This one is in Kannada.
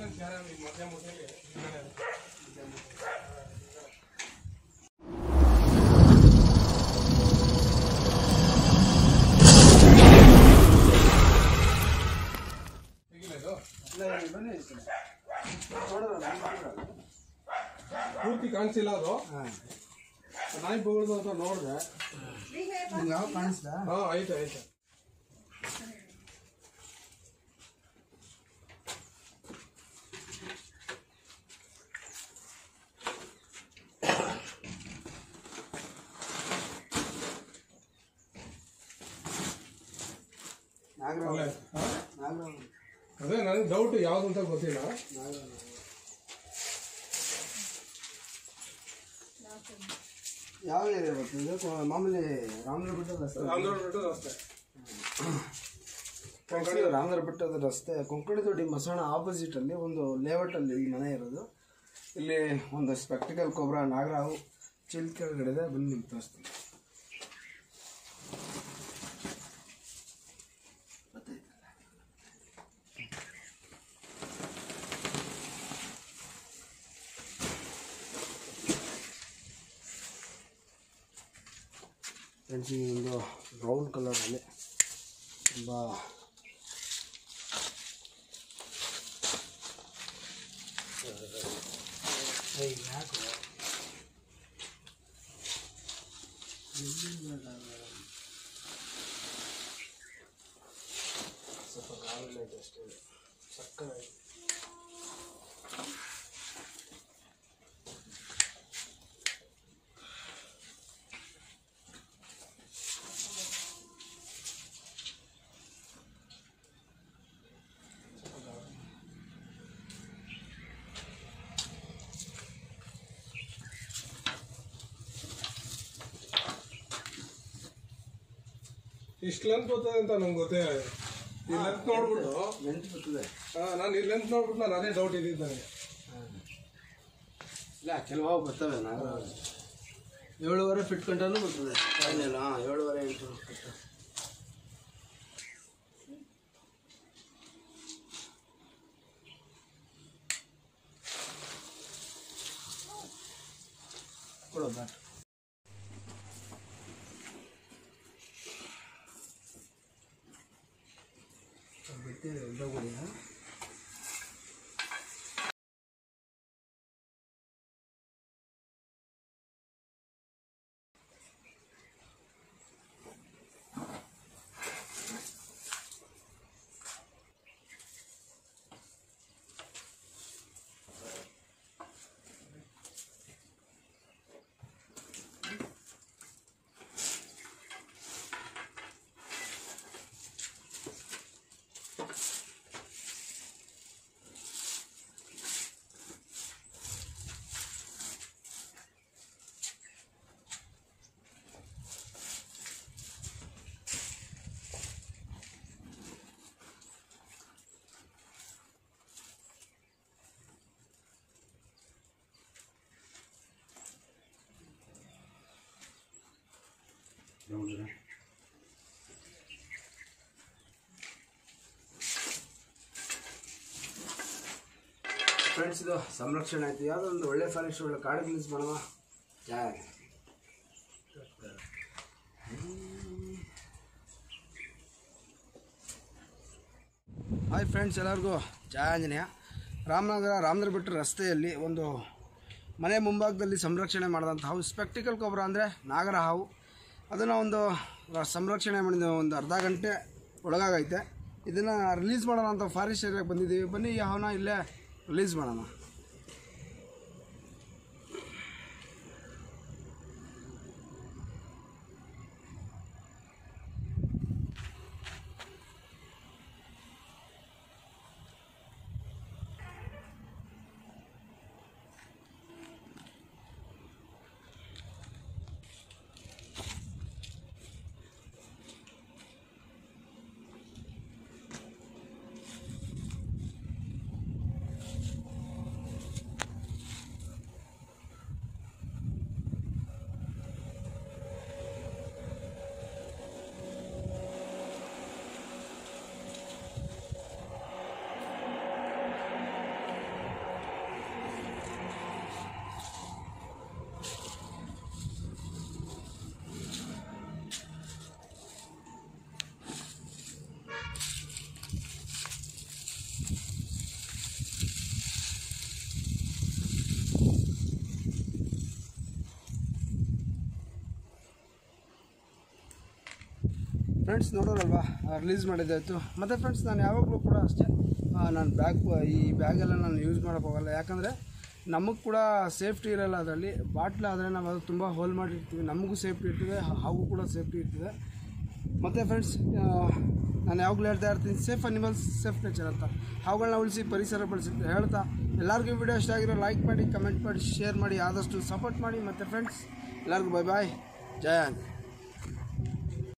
ಪೂರ್ತಿ ಕಾಣಿಸಿಲ್ಲ ಅದು ನಾಯಿ ಬಗಳದು ಅಂತ ನೋಡಿದೆ ಯಾವ ಕಾಣಿಸ್ತಾ ಹಾ ಐತೆ ಐತೆ ನಾಗರ ಅಲ್ಲೇ ಹಾ? ನಾಗರ ಅದೇ ನನಗೆ ಡೌಟ್ ಯಾವ್ದು ಅಂತ ಗೊತ್ತಿಲ್ಲ ಯಾವ ಏರಿಯಾ ಬರ್ತದೆ ಕೊ- ಮಾಮೂಲಿ ರಾಮನಗರ ಬೆಟ್ಟದ ರಸ್ತೆ ಆಂಧ್ರ ಬಿಟ್ಟು ಅಷ್ಟೇ Friends, ಇದು ರಾಮನಗರ ಬೆಟ್ಟದ ರಸ್ತೆ ಕೊಂಕಣಿ ದೊಡ್ಡಿ ಮಸಣ ಆಪೋಸಿಟ್ ಅಲ್ಲಿ ಒಂದು ಲೇಔಟ್ ಅಲ್ಲಿ ಈ ಮನೆ ಇರೋದು ಇಲ್ಲಿ ಒಂದು ಸ್ಪೆಕ್ಟಿಕಲ್ ಕೊಬ್ಬರ ನಾಗರಾವು ಚಿಲ್ ಕೆಳಗಡೆ ಇದೆ ಬಂದು ನಿಮ್ಗೆ ತೋರಿಸ್ತೀನಿ ಫ್ರೆಂಡ್ಸ್ ಈ ಒಂದು ಬ್ರೌನ್ ಕಲರಲ್ಲಿ ತುಂಬ ಸ್ವಲ್ಪ ಗಾಳಿ ಐತೆ ಅಷ್ಟೇ ಸಕ್ಕತ್ತಾಗಿ ಇಷ್ಟು ಲೆಂತ್ ಬರ್ತದೆ ಅಂತ ನಂಗೆ ಗೊತ್ತೇ ಈ ಲೆಂತ್ ನೋಡ್ಬಿಟ್ಟು ನೆಂಟು ಬರ್ತದೆ ನಾನು ಈ ಲೆಂತ್ ನೋಡ್ಬಿಟ್ಟು ನಾನು ಅದೇ ಡೌಟ್ ಇದ್ದಿದ್ದು ನನಗೆ ಇಲ್ಲ ಕೆಲವು ಬರ್ತವೆ ನಾಗರ ಏಳುವರೆ ಫಿಟ್ ಗಂಟನೂ ಬರ್ತದೆ ಫೈನಲ್ ಹಾಂ ಏಳುವರೆ ಎಂಟು ಫಿಟ್ ಕೊಡೋ ಬ್ಯಾಟ್ ಬಿಟ್ಟಿದೆ ಉದ್ದಗುಡಿ ಫ್ರೆಂಡ್ಸ್ ಇದು ಸಂರಕ್ಷಣೆ ಆಯ್ತು ಯಾವುದೋ ಒಂದು ಒಳ್ಳೆ ಫಾರೆಸ್ಟ್ ಒಳ್ಳೆ ಕಾಡು ರಿಲೀಸ್ ಮಾಡೋಣ ಜಾಗ ಹಾಯ್ ಫ್ರೆಂಡ್ಸ್ ಎಲ್ಲರಿಗೂ ಜಯ ಆಂಜನೇಯ ರಾಮನಗರ ರಾಮನಗರ ಬೆಟ್ಟ ರಸ್ತೆಯಲ್ಲಿ ಒಂದು ಮನೆ ಮುಂಭಾಗದಲ್ಲಿ ಸಂರಕ್ಷಣೆ ಮಾಡಿದಂಥ ಹಾವು ಸ್ಪೆಕ್ಟಿಕಲ್ ಗೊಬ್ಬರ ಅಂದರೆ ನಾಗರ ಹಾವು ಅದನ್ನು ಒಂದು ರ- ಸಂರಕ್ಷಣೆ ಮಾಡಿದ ಒಂದು ಅರ್ಧ ಗಂಟೆ ಒಳಗಾಗೈತೆ ಇದನ್ನು ರಿಲೀಸ್ ಮಾಡೋಣ ಅಂತ ಫಾರೆಸ್ಟ್ ಏರಿಯಾಗೆ ಬಂದಿದ್ದೀವಿ ಬನ್ನಿ ಈ ಹಾವನ್ನ ಇಲ್ಲೇ ರಿಲೀಸ್ ಮಾಡೋಣ ಫ್ರೆಂಡ್ಸ್ ನೋಡೋರಲ್ವಾ ರಿಲೀಸ್ ಮಾಡಿದ್ದಾಯಿತು ಮತ್ತು ಫ್ರೆಂಡ್ಸ್ ನಾನು ಯಾವಾಗಲೂ ಕೂಡ ಅಷ್ಟೇ ನಾನು ಬ್ಯಾಗ್ ಈ ಬ್ಯಾಗೆಲ್ಲ ನಾನು ಯೂಸ್ ಮಾಡೋಕ್ಕೆ ಹೋಗಲ್ಲ ಯಾಕಂದರೆ ನಮಗೆ ಕೂಡ ಸೇಫ್ಟಿ ಇರಲ್ಲ ಅದರಲ್ಲಿ ಬಾಟ್ಲ್ ಆದರೆ ನಾವು ಅದು ತುಂಬ ಹೋಲ್ ಮಾಡಿರ್ತೀವಿ ನಮಗೂ ಸೇಫ್ಟಿ ಇರ್ತದೆ ಹಾಗೂ ಕೂಡ ಸೇಫ್ಟಿ ಇರ್ತದೆ ಮತ್ತು ಫ್ರೆಂಡ್ಸ್ ನಾನು ಯಾವಾಗಲೂ ಹೇಳ್ತಾ ಇರ್ತೀನಿ ಸೇಫ್ ಅನಿಮಲ್ಸ್ ಸೇಫ್ ನೇಚರ್ ಅಂತ ಅವುಗಳನ್ನ ಉಳಿಸಿ ಪರಿಸರ ಬಳಸಿ ಹೇಳ್ತಾ ಎಲ್ಲರಿಗೂ ವಿಡಿಯೋ ಇಷ್ಟ ಆಗಿರೋ ಲೈಕ್ ಮಾಡಿ ಕಮೆಂಟ್ ಮಾಡಿ ಶೇರ್ ಮಾಡಿ ಆದಷ್ಟು ಸಪೋರ್ಟ್ ಮಾಡಿ ಮತ್ತು ಫ್ರೆಂಡ್ಸ್ ಎಲ್ಲರಿಗೂ ಬೈ ಬಾಯ್ ಜಯ ಹಿಂದ್